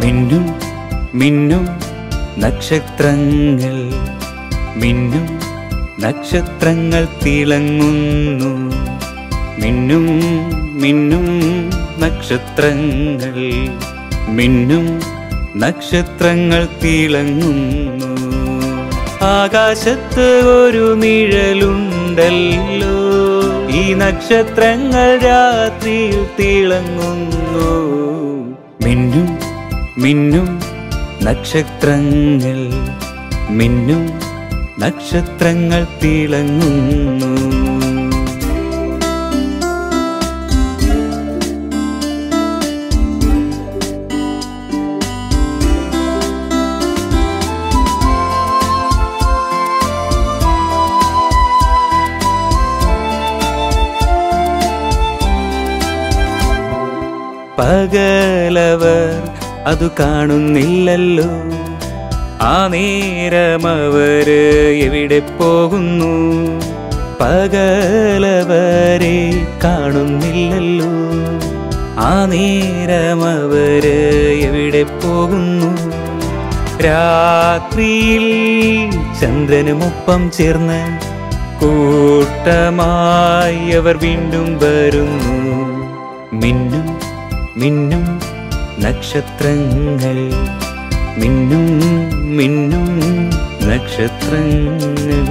മിന്നും മിന്നും നക്ഷത്രങ്ങൾ മിന്നും നക്ഷത്രങ്ങൾ തിളങ്ങുന്നു മിന്നും മിന്നും നക്ഷത്രങ്ങൾ മിന്നും നക്ഷത്രങ്ങൾ തിളങ്ങുന്നു ആകാശത്ത് ഒരു നിഴലുണ്ടല്ലോ ഈ നക്ഷത്രങ്ങൾ രാത്രിയിൽ തിളങ്ങുന്നു മിന്നും മിന്നും നക്ഷത്രങ്ങൾ മിന്നും നക്ഷത്രങ്ങൾ തിളങ്ങുന്നു പകലവർ അതു കാണുന്നില്ലല്ലോ ആ നേരമവര് എവിടെ പോകുന്നു പകലവരെ കാണുന്നില്ലല്ലോ ആ നേരമവര് എവിടെ പോകുന്നു രാത്രിയിൽ ചന്ദ്രനുമൊപ്പം ചേർന്ന് കൂട്ടമായി അവർ വീണ്ടും വരുന്നു മിന്നും മിന്നും നക്ഷത്രങ്ങൾ മിന്നും മിന്നും നക്ഷത്രങ്ങൾ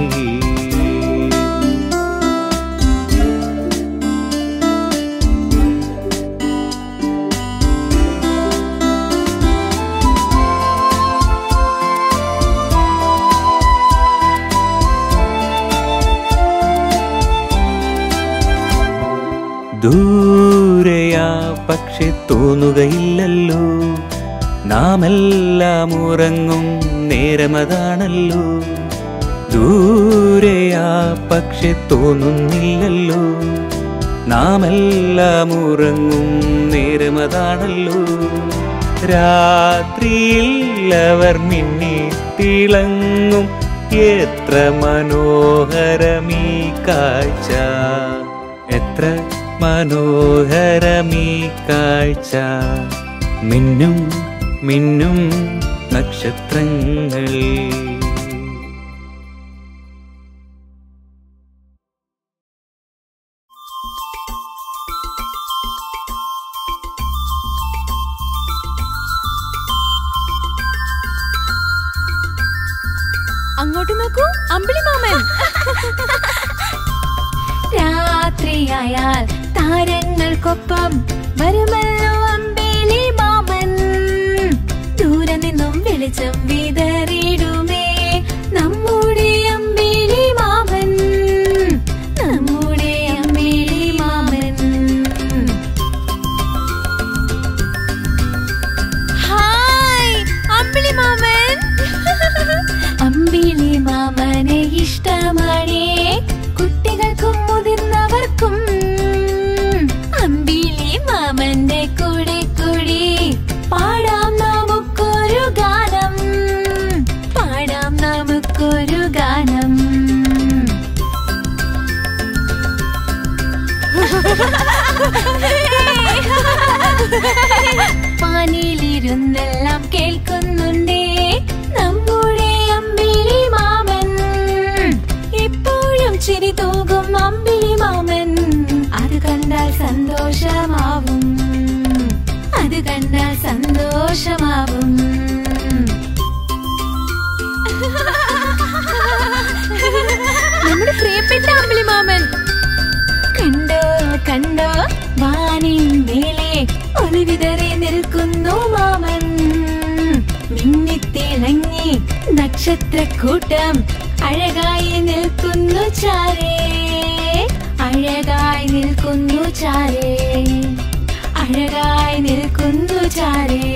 ദൂരെയാ പക്ഷെ തോന്നുകയില്ലല്ലോ നാമെല്ലാം ഉറങ്ങും നേരമതാണല്ലോ ദൂരെയാ പക്ഷെ തോന്നുന്നില്ലല്ലോ നാമെല്ലാം ഉറങ്ങും നേരമതാണല്ലോ രാത്രിയിൽ അവർ മിന്നി തിളങ്ങും എത്ര മനോഹരമീ കാഴ്ച എത്ര മനോഹരമീ കാഴ്ച മിന്നും മിന്നും നക്ഷത്രങ്ങൾ അങ്ങോട്ട് നോക്കൂ അമ്പിളി മാമൻ രാത്രിയായാൽ താരങ്ങൾക്കൊപ്പം വരുമല്ലോ അമ്പിളി മാമൻ ദൂരെ നിന്നും വെളിച്ചം വിതറിയിടുമേ നമ്മുടെ അമ്പിളി മാമൻ നമ്മുടെ അമ്പിളി മാമൻ ഹായ് അമ്പിളി മാമൻ അമ്പിളി മാമനെ ഇഷ്ടമാണേ കുട്ടികൾക്കും മുതിർന്നവർക്കും അമ്പിളി മാമന്റെ കൂടെ കൂടി പാടാം നമുക്കൊരു ഗാനം പാടാം നമുക്കൊരു ഗാനം പാനിയിലിരുന്നെല്ലാം കേൾക്കുന്നുണ്ടേ നമ്മുടെ അമ്പിളി മാമൻ എപ്പോഴും ചിരി തൂകും അമ്പിളി മാമൻ അത് കണ്ടാൽ സന്തോഷമാവും അത് കണ്ടാൽ സന്തോഷമാവും നമ്മുടെ പ്രിയപ്പെട്ട അമ്പിളി മാമൻ കണ്ടോ കണ്ടോ വാനിൻ മേലെ ഒളിവിതറി നിൽക്കുന്നു മാമൻ മിന്നിത്തിളങ്ങി നക്ഷത്രക്കൂട്ടം അഴകായി നിൽക്കുന്നു ചാരേ അഴകായി നിൽക്കുന്നു ചാരേ അഴകായി നിൽക്കുന്നു ചാരേ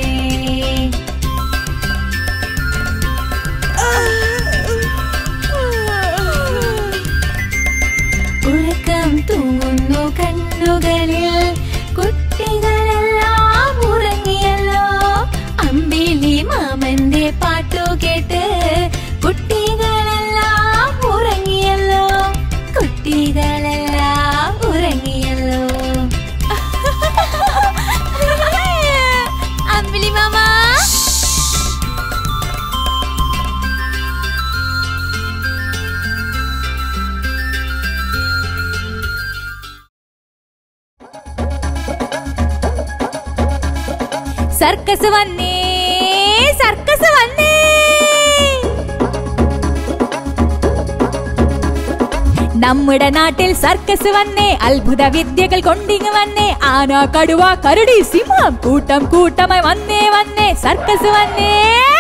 ഉറക്കം തൂങ്ങുന്നു കണ്ണുകളിൽ കുട്ടികളെല്ലാം ഉറങ്ങിയല്ലോ അമ്പിളി മാമന്റെ പാട്ടു കേട്ട് കുട്ടികളെല്ലാം ഉറങ്ങിയല്ലോ കുട്ടികളെല്ലാം ഉറങ്ങിയല്ലോ അമ്പിളി സർക്കസ് വന്നേ സർക്കസ് വന്നേ നമ്മുടെ നാട്ടിൽ സർക്കസ് വന്നേ അത്ഭുത വിദ്യകൾ കൊണ്ടിങ് വന്നേ ആന കടുവ കരടി സിംഹം കൂട്ടം കൂട്ടമായി വന്നേ വന്നേ സർക്കസ് വന്നേ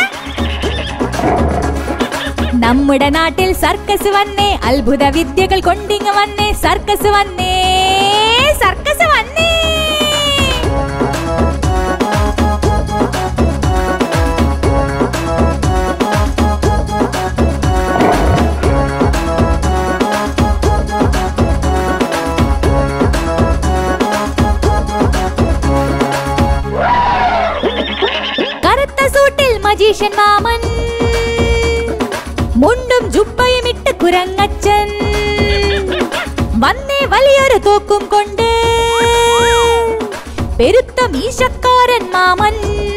നമ്മുടെ നാട്ടിൽ സർക്കസ് വന്നേ അത്ഭുത വിദ്യകൾ കൊണ്ടിങ് വന്നേ സർക്കസ് വന്നേ സർക്കസ് വന്നേ കറുത്ത സൂട്ടിൽ മജീഷ്യൻ മാമൻ മുണ്ടും ജുബയും ഇട്ട് കുരങ്ങച്ചൻ വന്നേ വലിയൊരു തോക്കും കൊണ്ട് പെരുത്ത മീശക്കാരൻ മാമൻ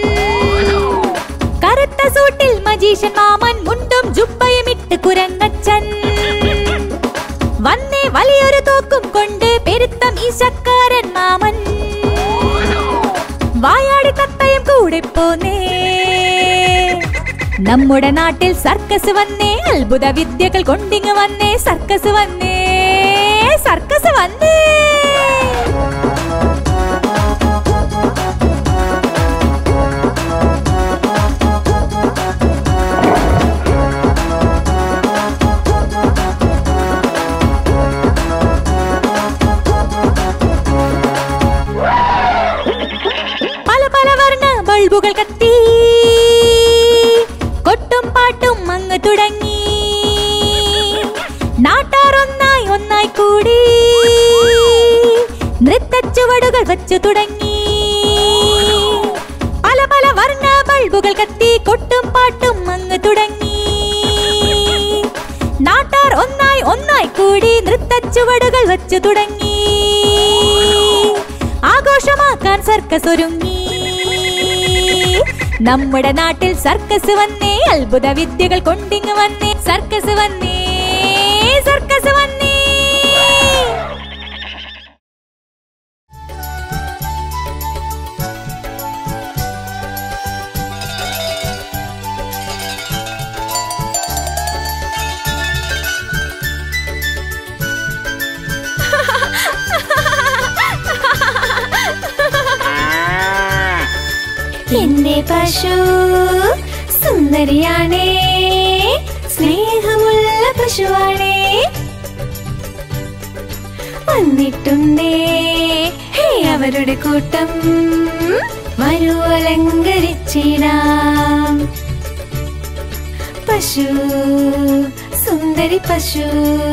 കറുത്ത സൂട്ടിൽ മജീഷ്യൻ മാമൻ മുണ്ടും ജുബയും ഇട്ട് കുരങ്ങച്ചൻ വന്നേ വലിയൊരു തോക്കും കൊണ്ട് പെരുത്ത മീശക്കാരൻ മാമൻ വായാടി തത്തയും കൂടെ പോന്നേ നമ്മുടെ നാട്ടിൽ സർക്കസ് വന്നേ അത്ഭുത വിദ്യകൾ കൊണ്ടിങ് വന്നേ സർക്കസ് വന്നേ സർക്കസ് വന്നേ പല പല വർണ്ണ ബൾബുകൾ കത്തി കൊട്ടും പാട്ടും അങ്ങ് തുടങ്ങി നാട്ടാർ ഒന്നായി ഒന്നായി കൂടി നൃത്തച്ചുവടുകൾ വച്ചു തുടങ്ങി പല പല വർണ്ണ ബൾബുകൾ കത്തി കൊട്ടും പാട്ടും അങ്ങ് തുടങ്ങി നാട്ടാർ ഒന്നായി ഒന്നായി കൂടി നൃത്തച്ചുവടുകൾ വച്ചു തുടങ്ങി ആഘോഷമാക്കാൻ സർക്കസ് ഒരുങ്ങി നമ്മുടെ നാട്ടിൽ സർക്കസ് വന്നേ അത്ഭുത വിദ്യകൾ കൊണ്ടിങ് വന്നേ സർക്കസ് വന്നേ സർക്കസ് വന്നേ എന്റെ പശു സുന്ദരിയാണേ സ്നേഹമുള്ള പശുവാണേ വന്നിട്ടുണ്ടേ ഹേ അവരുടെ കൂട്ടം വരൂ അലങ്കരിച്ചിടാം പശു സുന്ദരി പശു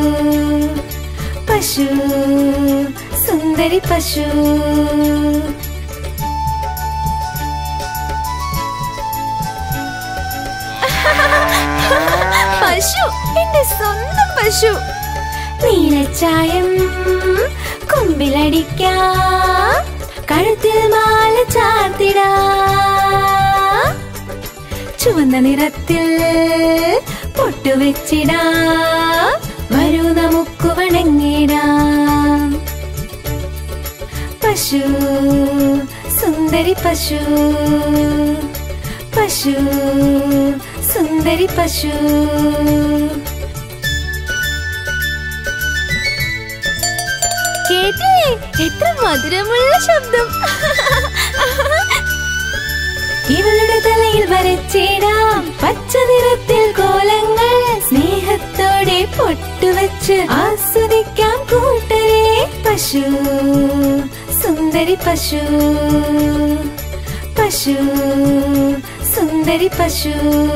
പശു സുന്ദരി പശു പശു എന്റെ സ്വന്തം പശു നീലച്ചായം കൊമ്പിലടിക്കാം കഴുത്തിൽ മാല ചാർത്തിടാ ചുവന്ന നിറത്തിൽ പൊട്ടുവെച്ചിടാ വരൂ നമുക്ക് വണങ്ങിടാം പശു സുന്ദരി പശു പശു സുന്ദരി പശു കേട്ടില്ലേ എത്ര മധുരമുള്ള ശബ്ദം ഇവളുടെ തലയിൽ വരച്ചിടാം പച്ച നിറത്തിൽ കോലങ്ങൾ സ്നേഹത്തോടെ പൊട്ടുവെച്ച് ആസ്വദിക്കാം കൂട്ടരെ പശു സുന്ദരി പശു പശു സുന്ദരി പശു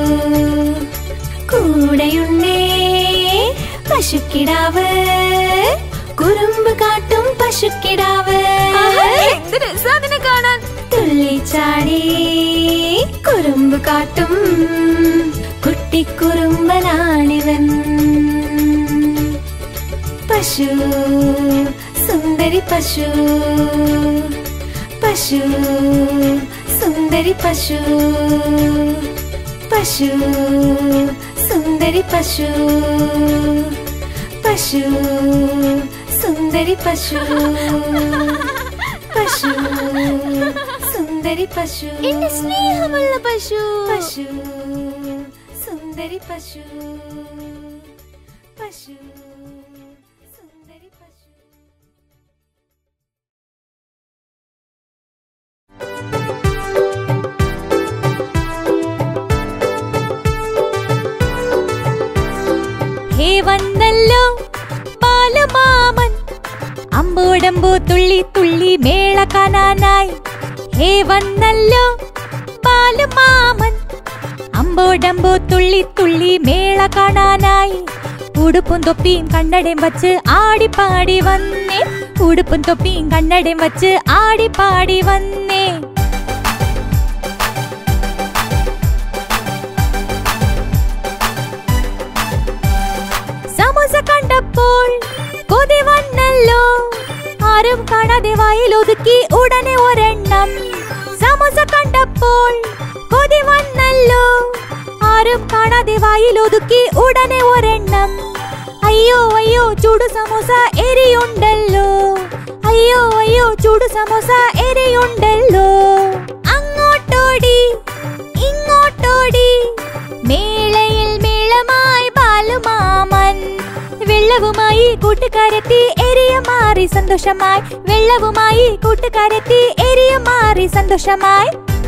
കൂടെയുണ്ടേ പശുക്കിടാവ് കുറുമ്പ് കാട്ടും പശുക്കിടാവ് എന്ത് രസാ അതിനെ കാണാൻ തുള്ളിച്ചാടി കുറുമ്പ് കാട്ടും കുട്ടിക്കുറുമ്പനാണിവൻ പശു സുന്ദരി പശു പശു സുന്ദരി പശു പശു സുന്ദരി പശു പശു സുന്ദരി പശു പശു സുന്ദരി സുന്ദരി പശു എന്റെ സ്നേഹമുള്ള പശു പശു സുന്ദരി പശു പശു സുന്ദരി പശു ഹേ വന്നല്ലോ ബാലമാമൻ അമ്പോടമ്പോ തുള്ളി തുള്ളി മേള കാണാനായി ഹേ വന്നല്ലോ ബാലമാമൻ അമ്പോടമ്പോ തുള്ളി തുള്ളി മേള കാണാനായി ഉടുപ്പും തൊപ്പിയും കണ്ണടയും വച്ച് ആടിപ്പാടി വന്നേ ഉടുപ്പും തൊപ്പിയും കണ്ണടയും വച്ച് ആടിപ്പാടി വന്നേ സമോസ കണ്ടപ്പോൾ കൊതി വന്നല്ലോ ആരും കാണാതെ വായിൽ ഒതുക്കി ഉടനെ ഒരെണ്ണം സമോസ കണ്ടപ്പോൾ കൊതി വന്നല്ലോ ആരും കാണാതെ വായിൽ ഒതുക്കി ഉടനെ ഒരെണ്ണം അയ്യോ അയ്യോ ചൂട് സമോസ എരിയുണ്ടല്ലോ അയ്യോ അയ്യോ ചൂട് സമോസ എരിയുണ്ടല്ലോ അങ്ങോട്ടോടി ഇങ്ങോട്ടോടി മേളയിൽ മേളമായി ബാലുമാമൻ വെള്ളവുമായി കൂട്ടുകാരെത്തി എരിയ മാറി സന്തോഷമായി വെള്ളവുമായി കൂട്ടുകാരെത്തി എരിയ മാറി സന്തോഷമായി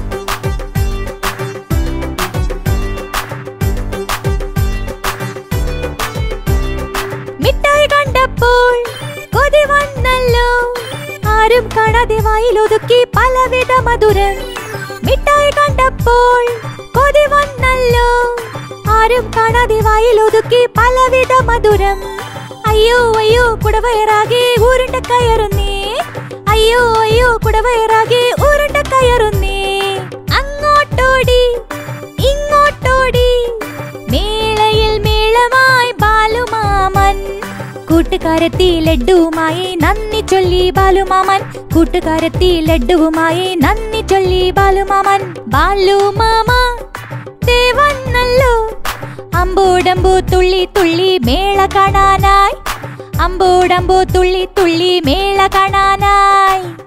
മിഠായി കണ്ടപ്പോൾ കൊതി വന്നല്ലോ ആരും കാണാതെ വായിൽ ഒതുക്കി പലവിധ മധുരം മിഠായി കണ്ടപ്പോൾ കൊതി വന്നല്ലോ ആരും കാണാതെ വായിൽ ഒതുക്കി പലവിധ മധുരം അയ്യോ അയ്യോ കുടവയറാകെ ഉരുണ്ട കയറുന്നേ അയ്യോ അയ്യോ കുടവയറാകെ ഉരുണ്ട കയറുന്നേ അങ്ങോട്ടോടി ഇങ്ങോട്ടോടി മേളയിൽ മേളമായി ബാലുമാമൻ കൂട്ടുകാരെത്തി ലഡുവുമായി നന്ദി ചൊല്ലി ബാലുമാമൻ കൂട്ടുകാരെത്തി ലഡുവുമായി നന്ദി ചൊല്ലി ബാലുമാമൻ ബാലുമാമ ദേ വന്നല്ലോ അമ്പോടമ്പോ തുള്ളി തുള്ളി മേള കാണാനായി അമ്പോടമ്പോ തുള്ളി തുള്ളി മേള കാണാനായി